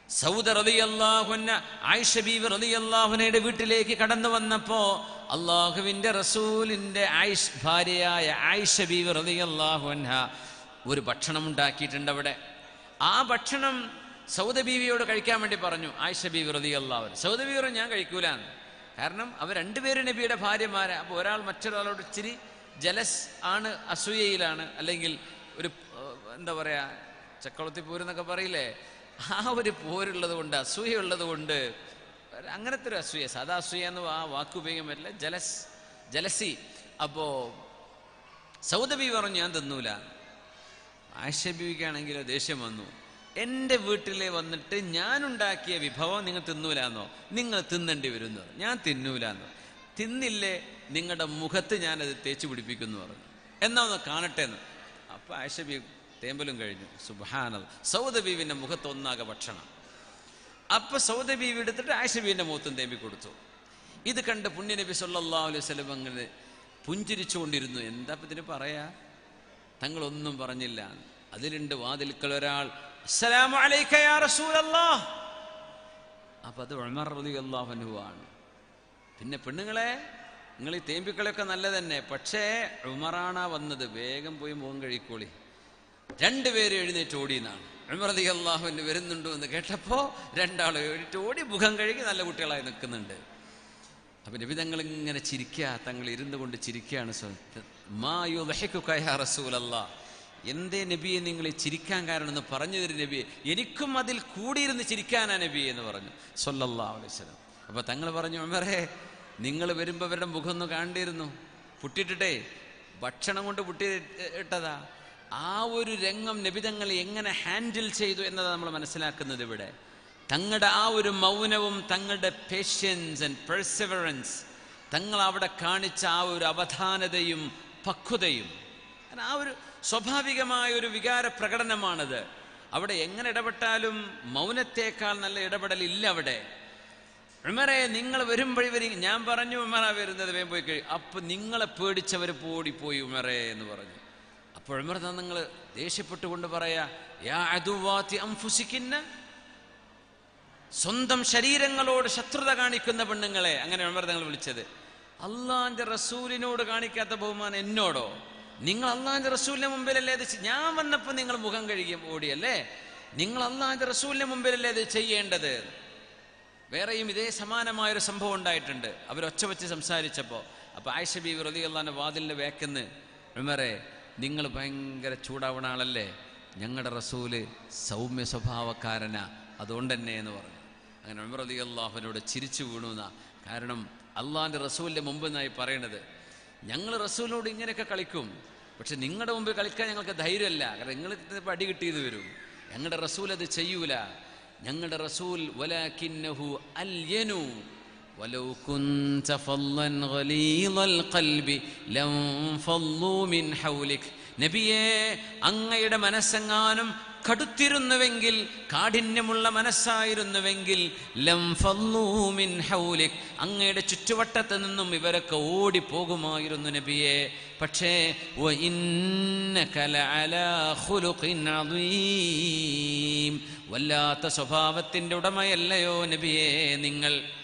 സൗദ റളിയല്ലാഹുന്ന ആയിഷ ബീവി റളിയല്ലാഹുനയുടെ വീട്ടിലേക്ക് കടന്നു വന്നപ്പോ അള്ളാഹുവിന്റെ റസൂലിന്റെ ആയിഷ് ഭാര്യയായ ആയിഷ ബീവി റളിയല്ലാഹുൻഹ ഒരു ഭക്ഷണം ഉണ്ടാക്കിയിട്ടുണ്ട് അവിടെ ആ ഭക്ഷണം സൗദ ബീവിയോട് കഴിക്കാൻ വേണ്ടി പറഞ്ഞു ആയിഷ ബീവി റളിയല്ലാഹു സൗദ ബീവി പറഞ്ഞു, ഞാൻ കഴിക്കൂലാന്ന് കാരണം അവർ രണ്ടുപേരും നബിയുടെ ഭാര്യമാരെ അപ്പോൾ ഒരാൾ മറ്റൊരാളോട് ഇച്ചിരി ജലസ് ആണ് അസൂയയിലാണ് അല്ലെങ്കിൽ ഒരു ഏഹ്, എന്താ പറയാ ചക്കളത്തി പോരെന്നൊക്കെ പറയില്ലേ ആ ഒരു പോരുള്ളത് കൊണ്ട് അസൂയുള്ളത് കൊണ്ട് ഒരു അങ്ങനത്തെ ഒരു അസൂയ സാധാ അസൂയ എന്ന് ആ വാക്ക് ഉപയോഗിക്കാൻ പറ്റില്ല ജലസ് ജലസി അപ്പോ സൗദബി പറഞ്ഞു ഞാൻ തിന്നൂല ആയിഷ ബീവിക്കാണെങ്കിലോ ദേഷ്യം വന്നു എൻ്റെ വീട്ടിൽ വന്നിട്ട് ഞാനുണ്ടാക്കിയ വിഭവം നിങ്ങൾ തിന്നൂലെന്നോ നിങ്ങൾ തിന്നേണ്ടി വരുന്നു ഞാൻ തിന്നൂലെന്നോ തിന്നില്ലേ നിങ്ങളുടെ മുഖത്ത് ഞാനത് തേച്ച് പിടിപ്പിക്കുന്നു പറഞ്ഞു എന്നാ ഒന്ന് കാണട്ടെ എന്ന് അപ്പൊ ആയിഷ ബീവി തേമ്പലും കഴിഞ്ഞു സുബാനത് സൗദ ബീവിന്റെ മുഖത്ത് ഒന്നാകെ ഭക്ഷണം അപ്പൊ സൗദ ബീവി എടുത്തിട്ട് ആയിഷ ബീവിന്റെ മുഖത്തും തേമ്പി കൊടുത്തു ഇത് കണ്ട് പുണ്യനബി സല്ലല്ലാഹു അലൈഹി വസല്ലം അങ്ങനെ പുഞ്ചിരിച്ചുകൊണ്ടിരുന്നു എന്താ ഇപ്പൊ ഇതിന് പറയാ തങ്ങളൊന്നും പറഞ്ഞില്ല അതിലുണ്ട് വാതിൽക്കൽ ഒരാൾ അസ്സലാമു അലൈക യാ റസൂലല്ലാഹ് അപ്പൊ അത് ഉമർ റളിയല്ലാഹു അൻഹു ആണ് പിന്നെ പെണ്ണുങ്ങളെ നിങ്ങൾ ഈ തേമ്പിക്കളൊക്കെ നല്ല തന്നെ പക്ഷേ ഉമറാണാ വന്നത് വേഗം പോയി മുഖം കഴിക്കോളി രണ്ടുപേരും എഴുന്നേറ്റ് ഓടിയെന്നാണ് ഉമറതി അള്ളാഹുവിന് വരുന്നുണ്ടോ എന്ന് കേട്ടപ്പോ രണ്ടാളും എഴുന്നേറ്റ് ഓടി മുഖം കഴുകി നല്ല കുട്ടികളായി നിൽക്കുന്നുണ്ട് അപ്പൊ നബി തങ്ങൾ ഇങ്ങനെ ചിരിക്കുക തങ്ങൾ ഇരുന്നു കൊണ്ട് ചിരിക്കുകയാണ് സ്വ- മാ യുദ്ഹിക്കുക യാ റസൂലല്ലാ എന്തേ നബിയെ നിങ്ങൾ ഈ ചിരിക്കാൻ കാരണം എന്ന് പറഞ്ഞു തരും നബിയെ എനിക്കും അതിൽ കൂടിയിരുന്ന് ചിരിക്കാനാ നബിയെ എന്ന് പറഞ്ഞു സല്ലല്ലാഹു അലൈഹി വസല്ലം അപ്പൊ തങ്ങൾ പറഞ്ഞു ഉമറേ നിങ്ങൾ വരുമ്പോൾ അവരുടെ മുഖം ഒന്ന് കാണേണ്ടിയിരുന്നു പുട്ടിട്ടിട്ടേ ഭക്ഷണം കൊണ്ട് പുട്ടി ഇട്ടതാ ആ ഒരു രംഗം നബിതങ്ങൾ എങ്ങനെ ഹാൻഡിൽ ചെയ്തു എന്നതാണ് നമ്മൾ മനസ്സിലാക്കുന്നത് ഇവിടെ തങ്ങളുടെ ആ ഒരു മൗനവും തങ്ങളുടെ പേഷ്യൻസ് ആൻഡ് പെർസിവറൻസ് തങ്ങൾ അവിടെ കാണിച്ച ആ ഒരു അവധാനതയും പക്വതയും കാരണം ആ ഒരു സ്വാഭാവികമായ ഒരു വികാര പ്രകടനമാണത് അവിടെ എങ്ങനെ ഇടപെട്ടാലും മൗനത്തേക്കാൾ നല്ല ഇടപെടലില്ല അവിടെ ഉമറെ നിങ്ങൾ വരുമ്പോഴേ വരി ഞാൻ പറഞ്ഞു ഉമറ വരുന്നത് വേഗം പോയി കഴിയും അപ്പൊ നിങ്ങളെ പേടിച്ചവർ പോടിപ്പോയി ഉമറെ എന്ന് പറഞ്ഞു അപ്പോൾ ഉമർ നിങ്ങൾ ദേഷ്യപ്പെട്ടുകൊണ്ട് പറയാ യാ അതുവാത്തി അംഫുസിക്കുന്ന സ്വന്തം ശരീരങ്ങളോട് ശത്രുത കാണിക്കുന്ന പെണ്ണുങ്ങളെ അങ്ങനെ ഉമർ തങ്ങൾ വിളിച്ചത് അള്ളാന്റെ റസൂലിനോട് കാണിക്കാത്ത ബഹുമാനം എന്നോടോ നിങ്ങൾ അള്ളാന്റെ റസൂലിന്റെ മുമ്പിലല്ലേ അത് ചെ- ഞാൻ വന്നപ്പോൾ നിങ്ങൾ മുഖം കഴുകി ഓടിയല്ലേ നിങ്ങൾ അള്ളാന്റെ റസൂലിന്റെ മുമ്പിലല്ലേ അത് ചെയ്യേണ്ടത് വേറെയും ഇതേ സമാനമായൊരു സംഭവം ഉണ്ടായിട്ടുണ്ട് അവർ ഒച്ച വെച്ച് സംസാരിച്ചപ്പോൾ അപ്പോൾ ആയിഷ ബി റതി അള്ളാന്റെ വാതിലിൻ്റെ വേക്കെന്ന് ഉമറെ നിങ്ങൾ ഭയങ്കര ചൂടാവണ ആളല്ലേ ഞങ്ങളുടെ റസൂല് സൗമ്യ സ്വഭാവക്കാരനാ അതുകൊണ്ട് തന്നെ എന്ന് പറഞ്ഞു അങ്ങനെ ഉമർ റതി അള്ളാഹുവിനോട് ചിരിച്ചു വീണു എന്നാ കാരണം അള്ളാഹിൻ്റെ റസൂലിൻ്റെ മുമ്പ് എന്നായി പറയണത് ഞങ്ങൾ റസൂലിനോട് ഇങ്ങനെയൊക്കെ കളിക്കും പക്ഷെ നിങ്ങളുടെ മുമ്പിൽ കളിക്കാൻ ഞങ്ങൾക്ക് ധൈര്യമല്ല കാരണം നിങ്ങൾക്ക് ഇപ്പം അടി കിട്ടിയത് വരും ഞങ്ങളുടെ റസൂൽ അത് ചെയ്യൂല ഞങ്ങളുടെ റസൂൽ വലാകിന്നഹു അൽയനു ولو كنت فظا غليظ القلب لانفضوا من حولك നബിയെ അങ്ങയുടെ മനസ്സെങ്ങാനും കടുത്തിരുന്നുവെങ്കിൽ കാഠിന്യമുള്ള മനസ്സായിരുന്നുവെങ്കിൽ ലം ഫല്ലൂ മിൻ ഹൗലിക് അങ്ങയുടെ ചുറ്റുവട്ടത്ത് നിന്നും ഇവരൊക്കെ ഓടിപ്പോകുമായിരുന്നു നബിയെ പക്ഷേ وإنك لعلى خلق عظيم വല്ലാത്ത സ്വഭാവത്തിന്റെ ഉടമയല്ലയോ നബിയെ നിങ്ങൾ